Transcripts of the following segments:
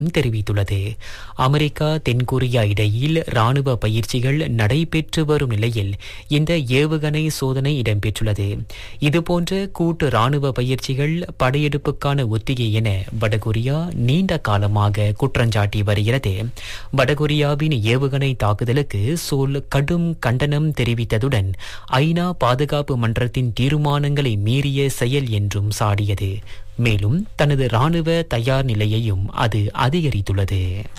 தெரிவித்துள்ளது அமெரிக்கா தென்கொரியா இடையில் ராணுவ பயிற்சிகள் நடைபெற்று வரும் நிலையில் இந்த ஏவுகணை சோதனை இடம்பெற்றுள்ளது இதுபோன்ற கூட்டு ராணுவ பயிற்சிகள் படையெடுப்புக்கான ஒத்திகை என வடகொரியா நீண்ட காலமாக குற்றஞ்சாட்டி வருகிறது வடகொரியாவின் ஏவுகணை தாக்குதலுக்கு சோல் கடும் கண்டனம் தெரிவித்ததுடன் ஐநா பாதுகாப்பு மன்றத்தின் தீர்மானங்களை மீறிய செயல் என்றும் சாடியது மேலும் தனது ராணுவ தயார் நிலையையும் அது அதிகரித்துள்ளது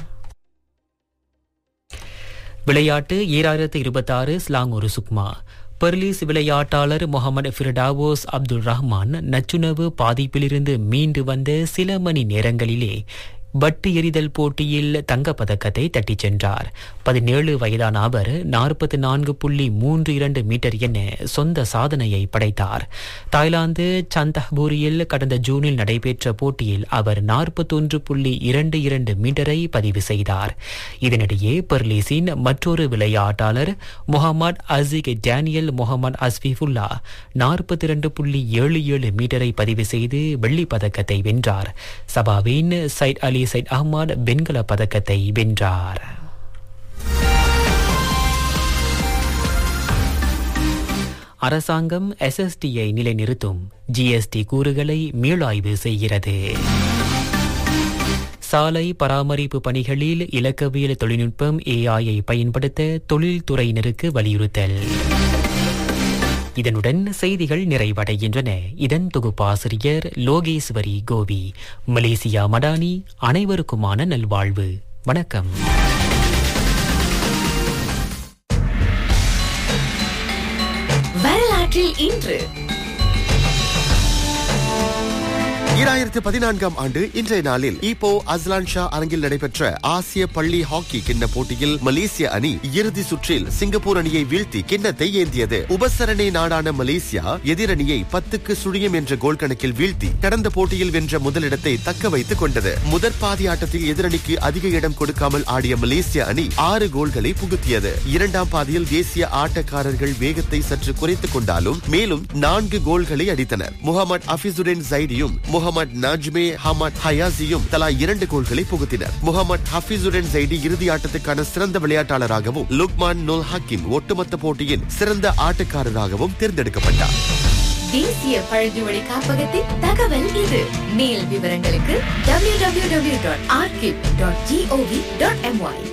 விளையாட்டு ஈராயிரத்து இருபத்தாறு ஸ்லாங்கூர் சுக்மா பெர்லிஸ் விளையாட்டாளர் முகமது ஃபிரடாவோஸ் அப்துல் ரஹ்மான் நச்சுணவு பாதிப்பிலிருந்து மீண்டு வந்த சில மணி நேரங்களிலே வட்டு எறிதல் போட்டியில் தங்கப்பதக்கத்தை தட்டிச் சென்றார் பதினேழு வயதான அவர் நாற்பத்தி நான்கு புள்ளி மூன்று இரண்டு மீட்டர் என சொந்த சாதனையை படைத்தார் தாய்லாந்து சந்தஹ்பூரியில் கடந்த ஜூனில் நடைபெற்ற போட்டியில் அவர் நாற்பத்தொன்று புள்ளி இரண்டு இரண்டு மீட்டரை பதிவு செய்தார் இதனிடையே பெர்லிஸின் மற்றொரு விளையாட்டாளர் முகமது அசிக் டேனியல் முகமது அஸ்பிஃபுல்லா நாற்பத்தி இரண்டு புள்ளி ஏழு ஏழு மீட்டரை பதிவு செய்து வெள்ளிப் பதக்கத்தை வென்றார் சபாவின் சைட் அலி சைட் அஹ்மத் வெண்கல பதக்கத்தை வென்றார் அரசாங்கம் எஸ்எஸ்டியை நிலைநிறுத்தும் ஜிஎஸ்டி கூறுகளை மீளாய்வு செய்கிறது சாலை பராமரிப்பு பணிகளில் இலக்கவியல் தொழில்நுட்பம் ஏஐயை பயன்படுத்த தொழில்துறையினருக்கு வலியுறுத்தல் இதனுடன் செய்திகள் நிறைவடைகின்றன இதன் தொகுப்பாசிரியர் லோகேஸ்வரி கோவி மலேசியா மடானி அனைவருக்குமான நல்வாழ்வு வணக்கம் வரலாற்றில் இன்று ஈராயிரத்து பதினான்காம் ஆண்டு இன்றைய நாளில் இப்போ அஸ்லான் ஷா அரங்கில் நடைபெற்ற ஆசிய பள்ளி ஹாக்கி கிண்ண போட்டியில் மலேசிய அணி இறுதி சுற்றில் சிங்கப்பூர் அணியை வீழ்த்தி கிண்ணத்தை ஏந்தியது உபசரணை நாடான மலேசியா எதிரணியை பத்துக்கு சுழியம் என்ற கோல் கணக்கில் வீழ்த்தி கடந்த போட்டியில் வென்ற முதலிடத்தை தக்க வைத்துக் கொண்டது முதற் பாதி ஆட்டத்தில் எதிரணிக்கு அதிக இடம் கொடுக்காமல் ஆடிய மலேசிய அணி ஆறு கோல்களை புகுத்தியது இரண்டாம் பாதியில் தேசிய ஆட்டக்காரர்கள் வேகத்தை சற்று குறைத்துக் கொண்டாலும் மேலும் நான்கு கோல்களை அடித்தனர் முகமது அபிசுடன் ஜைடியும் முகமது நஜ்மே ஹமத் ஹயாசியும் தலா இரண்டு கோல்களை புகுத்தினர் முகமது ஹபீசுடன் ஜைடி இறுதி ஆட்டத்துக்கான சிறந்த விளையாட்டாளராகவும் லுக்மான் நுல் ஹக்கின் ஒட்டுமொத்த போட்டியின் சிறந்த ஆட்டக்காரராகவும் தேர்ந்தெடுக்கப்பட்டார் தேசிய பழங்குமொழி காப்பகத்தின் தகவல் இது மேல் விவரங்களுக்கு www.archive.gov.my